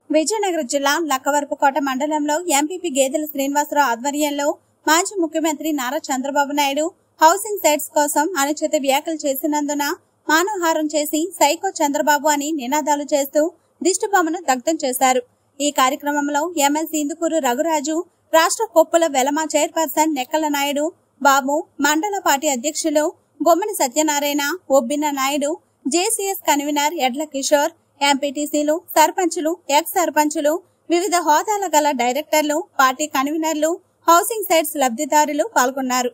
విజయనగరం జిల్లా లక్కవరపుకోట మండలంలో ఎంపీపీ గేదెల శ్రీనివాసరావు ఆధ్వర్యంలో మాజీ ముఖ్యమంత్రి నారా చంద్రబాబు నాయుడు హౌసింగ్ సైట్స్ కోసం అనుచిత వ్యాఖ్యలు చేసినందున మానవహారం చేసి సైకో చంద్రబాబు అని నినాదాలు చేస్తూ దిష్టిబొమ్మను దగ్ధం చేశారు ఈ కార్యక్రమంలో ఎమ్మెల్సీ ఇందుకూరు రఘురాజు రాష్ట్ర కొప్పుల వెలమ చైర్పర్సన్ నెక్కల నాయుడు బాబు మండల పార్టీ అధ్యక్షులు బొమ్మని సత్యనారాయణ ఒబ్బిన నాయుడు జేసీఎస్ కన్వీనర్ ఎడ్ల కిషోర్ ఎంపీటీసీలు సర్పంచులు ఎక్స్ సర్పంచులు వివిధ హోదాల గల డైరెక్టర్లు పార్టీ కన్వీనర్లు హౌసింగ్ సైట్స్ లబ్ధిదారులు పాల్గొన్నారు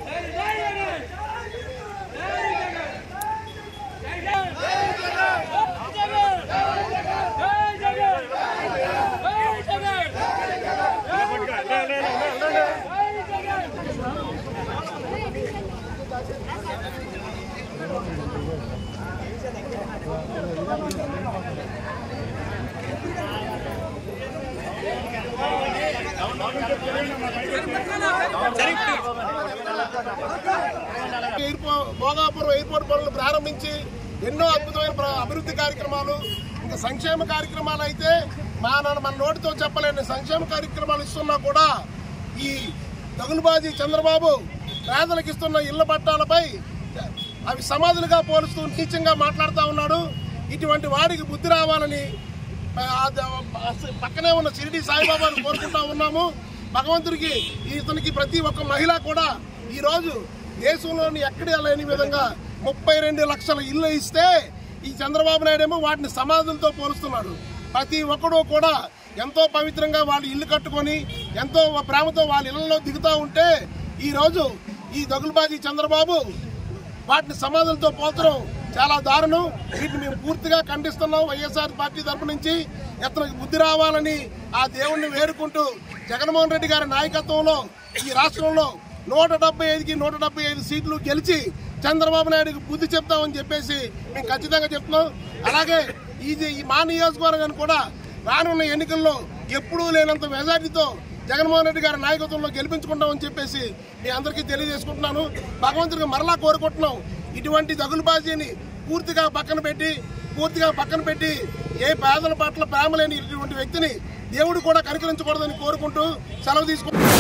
ఎయిర్పోర్ట్ భోగాపురం ఎయిర్పోర్ట్ పనులు ప్రారంభించి ఎన్నో అద్భుతమైన ప్ర- అభివృద్ధి కార్యక్రమాలు ఇంకా సంక్షేమ కార్యక్రమాలు అయితే మా నాన్న మన నోటితో చెప్పలేని సంక్షేమ కార్యక్రమాలు ఇస్తున్నా కూడా ఈ దగులుబాజీ చంద్రబాబు పేదలకు ఇస్తున్న ఇళ్ల పట్టాలపై అవి సమాధులుగా పోలుస్తూ నీచంగా మాట్లాడుతూ ఉన్నాడు ఇటువంటి వాడికి బుద్ధి రావాలని ఆ, ఆ, పక్కనే ఉన్న షిరిడి సాయిబాబాను కోరుకుంటా ఉన్నాము భగవంతుడికి ఇతనికి ప్రతి ఒక్క మహిళ కూడా ఈ రోజు దేశంలోని ఎక్కడా లేని విధంగా ముప్పై రెండు లక్షల ఇల్లు ఇస్తే ఈ చంద్రబాబు నాయుడు ఏమో వాటిని సమాధులతో పోలుస్తున్నాడు ప్రతి ఒక్కడు కూడా ఎంతో పవిత్రంగా వాళ్ళు ఇల్లు కట్టుకొని ఎంతో ప్రేమతో వాళ్ళ ఇళ్లలో దిగుతూ ఉంటే ఈ రోజు ఈ దగులుబాజీ చంద్రబాబు వాటిని సమాధులతో పోల్చడం చాలా దారుణం వీటిని మేము పూర్తిగా ఖండిస్తున్నాం వైఎస్ఆర్ పార్టీ తరపు నుంచి ఇతనికి బుద్ధి రావాలని ఆ దేవుణ్ణి వేడుకుంటూ జగన్మోహన్ రెడ్డి గారి నాయకత్వంలో ఈ రాష్ట్రంలో నూట డెబ్బై ఐదుకి నూట డెబ్బై ఐదు సీట్లు గెలిచి చంద్రబాబు నాయుడుకి బుద్ధి చెప్తామని చెప్పేసి మేము ఖచ్చితంగా చెప్తున్నాం అలాగే ఇది ఈ మా నియోజకవర్గాన్ని కూడా రానున్న ఎన్నికల్లో ఎప్పుడూ లేనంత మెజార్టీతో జగన్మోహన్ రెడ్డి గారి నాయకత్వంలో గెలిపించుకుంటామని చెప్పేసి మీ అందరికీ తెలియజేసుకుంటున్నాను భగవంతుడికి మరలా కోరుకుంటున్నాం ఇటువంటి దగులుబాజీని పూర్తిగా పక్కన పెట్టి పూర్తిగా పక్కన పెట్టి ఏ పేదల పట్ల ప్రేమ లేని ఇటువంటి వ్యక్తిని దేవుడు కూడా కనికరించకూడదని కోరుకుంటూ సెలవు తీసుకుంటున్నాను